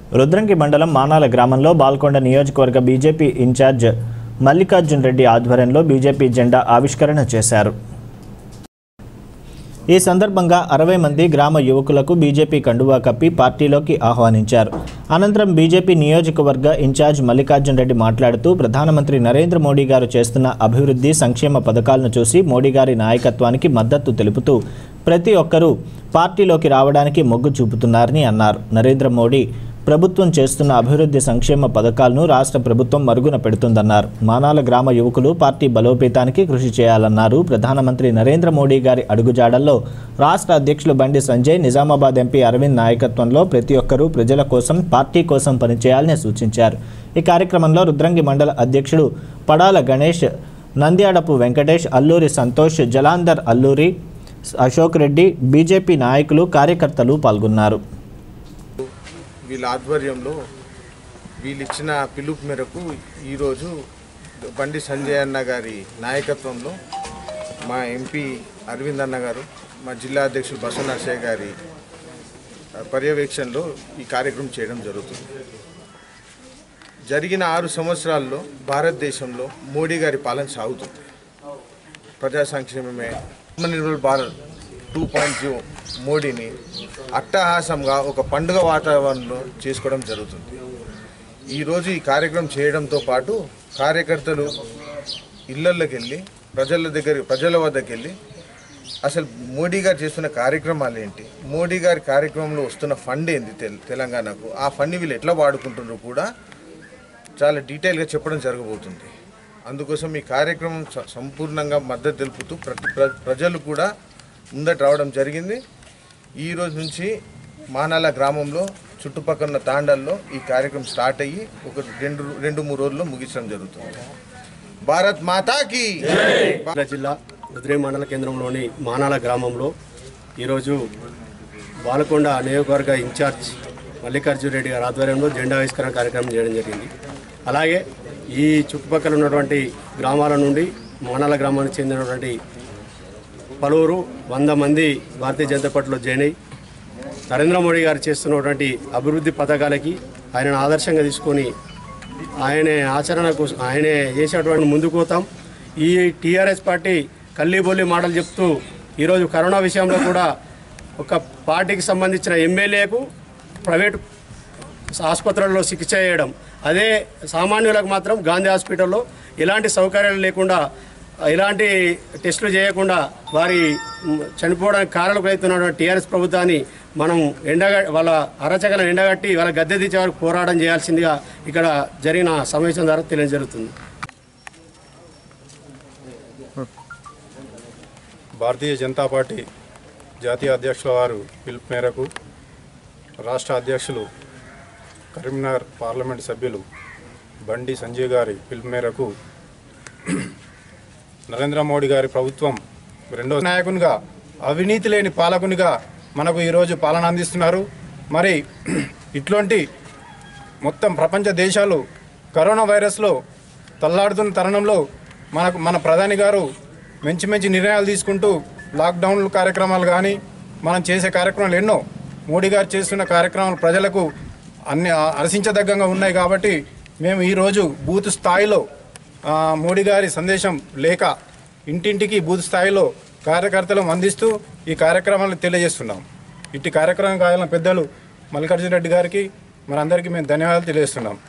రుద్రంకి మండలం మానాల గ్రామంలో బాల్కొండ నియోజకవర్గ బీజేపీ ఇన్ఛార్జ్ మల్లికార్జున్ రెడ్డి ఆధ్వర్యంలో బీజేపీ జెండా ఆవిష్కరణ చేశారు ఈ సందర్భంగా అరవై మంది గ్రామ యువకులకు బీజేపీ కండువా కప్పి పార్టీలోకి ఆహ్వానించారు అనంతరం బీజేపీ నియోజకవర్గ ఇన్ఛార్జ్ మల్లికార్జున్ రెడ్డి మాట్లాడుతూ ప్రధానమంత్రి నరేంద్ర మోడీ గారు చేస్తున్న అభివృద్ధి సంక్షేమ పథకాలను చూసి మోడీ గారి నాయకత్వానికి మద్దతు తెలుపుతూ ప్రతి ఒక్కరూ పార్టీలోకి రావడానికి మొగ్గు చూపుతున్నారని అన్నారు నరేంద్ర మోడీ ప్రభుత్వం చేస్తున్న అభివృద్ధి సంక్షేమ పథకాలను రాష్ట్ర ప్రభుత్వం మరుగున పెడుతుందన్నారు మానాల గ్రామ యువకులు పార్టీ బలోపేతానికి కృషి చేయాలన్నారు ప్రధానమంత్రి నరేంద్ర మోడీ గారి అడుగుజాడల్లో రాష్ట్ర అధ్యక్షులు బండి సంజయ్ నిజామాబాద్ ఎంపీ అరవింద్ నాయకత్వంలో ప్రతి ఒక్కరూ ప్రజల కోసం పార్టీ కోసం పనిచేయాలని సూచించారు ఈ కార్యక్రమంలో రుద్రంగి మండల అధ్యక్షుడు పడాల గణేష్ నంద్యాడపు వెంకటేష్ అల్లూరి సంతోష్ జలాందర్ అల్లూరి అశోక్ రెడ్డి బీజేపీ నాయకులు కార్యకర్తలు పాల్గొన్నారు వీళ్ళ ఆధ్వర్యంలో వీళ్ళు ఇచ్చిన పిలుపు మేరకు ఈరోజు బండి సంజయ్ అన్న గారి నాయకత్వంలో మా ఎంపీ అరవింద్ అన్న గారు మా జిల్లా అధ్యక్షులు బసవ నర్సయ్య గారి పర్యవేక్షణలో ఈ కార్యక్రమం చేయడం జరుగుతుంది జరిగిన ఆరు సంవత్సరాల్లో భారతదేశంలో మోడీ గారి పాలన సాగుతుంది ప్రజా సంక్షేమమే Atmanirbhar Bharat two point zero మోడీని అట్టహాసంగా ఒక పండుగ వాతావరణంలో చేసుకోవడం జరుగుతుంది ఈరోజు ఈ కార్యక్రమం చేయడంతో పాటు కార్యకర్తలు ఇళ్లలోకి వెళ్ళి ప్రజల దగ్గర ప్రజల వద్దకు వెళ్ళి అసలు మోడీ గారు చేస్తున్న కార్యక్రమాలు ఏంటి మోడీ గారి కార్యక్రమంలో వస్తున్న ఫండ్ ఏంది తెల్- తెలంగాణకు ఆ ఫండ్ వీళ్ళు ఎట్లా వాడుకుంటున్నారో కూడా చాలా డీటెయిల్గా చెప్పడం జరగబోతుంది అందుకోసం ఈ కార్యక్రమం స- సంపూర్ణంగా మద్దతు తెలుపుతూ ప్రతి ప్ర- ప్రజలు కూడా ముందట రావడం జరిగింది ఈ రోజు నుంచి మానాల గ్రామంలో చుట్టుపక్కల ఉన్న తాండాల్లో ఈ కార్యక్రమం స్టార్ట్ అయ్యి ఒక రెండు రెండు మూడు రోజుల్లో ముగించడం జరుగుతుంది భారత్ మాతాకి జిల్లా జిల్లా రుద్రే మండల కేంద్రంలోని మానాల గ్రామంలో ఈరోజు బాలకొండ నియోజకవర్గ ఇన్ఛార్జ్ మల్లికార్జున రెడ్డి గారి ఆధ్వర్యంలో జెండా ఆవిష్కరణ కార్యక్రమం చేయడం జరిగింది అలాగే ఈ చుట్టుపక్కల ఉన్నటువంటి గ్రామాల నుండి మానాల గ్రామానికి చెందినటువంటి పలువురు వంద మంది భారతీయ జనతా పార్టీలో జాయిన్ అయ్యి నరేంద్ర మోడీ గారు చేస్తున్నటువంటి అభివృద్ధి పథకాలకి ఆయనను ఆదర్శంగా తీసుకొని ఆయనే ఆచరణ కోసం ఆయనే చేసేటువంటి ముందుకు పోతాం ఈ టీఆర్ఎస్ పార్టీ కల్లీబొల్లి మాటలు చెప్తూ ఈరోజు కరోనా విషయంలో కూడా ఒక పార్టీకి సంబంధించిన ఎమ్మెల్యేకు ప్రైవేట్ ఆసుపత్రుల్లో చికిత్స చేయడం అదే సామాన్యులకు మాత్రం గాంధీ హాస్పిటల్లో ఎలాంటి సౌకర్యాలు లేకుండా ఎలాంటి టెస్టులు చేయకుండా వారి మ్, చనిపోవడానికి కారణకులైతున్న టీఆర్ఎస్ ప్రభుత్వాన్ని మనం ఎండగ వాళ్ళ అరచకలను ఎండగట్టి వాళ్ళ గద్దె దించే వరకు పోరాటం చేయాల్సిందిగా ఇక్కడ జరిగిన సమావేశం ద్వారా తెలియజరుగుతుంది భారతీయ జనతా పార్టీ జాతీయ అధ్యక్షుల వారు పిలుపు మేరకు రాష్ట్ర అధ్యక్షులు కరీంనగర్ పార్లమెంట్ సభ్యులు బండి సంజయ్ గారి పిలుపు మేరకు నరేంద్ర మోడీ గారి ప్రభుత్వం రెండో నాయకునిగా అవినీతి లేని పాలకునిగా మనకు ఈరోజు పాలన అందిస్తున్నారు మరి ఇట్లాంటి మొత్తం ప్రపంచ దేశాలు కరోనా వైరస్లో తల్లాడుతున్న తరుణంలో మనకు మన ప్రధాని గారు మంచి మంచి నిర్ణయాలు తీసుకుంటూ లాక్డౌన్ కార్యక్రమాలు కానీ మనం చేసే కార్యక్రమాలు ఎన్నో మోడీ గారు చేస్తున్న కార్యక్రమాలు ప్రజలకు అన్ని అరసించదగ్గంగా ఉన్నాయి కాబట్టి మేము ఈరోజు బూత్ స్థాయిలో ఆ, మోడీ గారి సందేశం లేక ఇంటింటికి బూత్ స్థాయిలో కార్యకర్తలను అందిస్తూ ఈ కార్యక్రమాలను తెలియజేస్తున్నాం ఇట్టి కార్యక్రమం కావాలన్న పెద్దలు మల్లికార్జున రెడ్డి గారికి మనందరికీ మేము ధన్యవాదాలు తెలియజేస్తున్నాం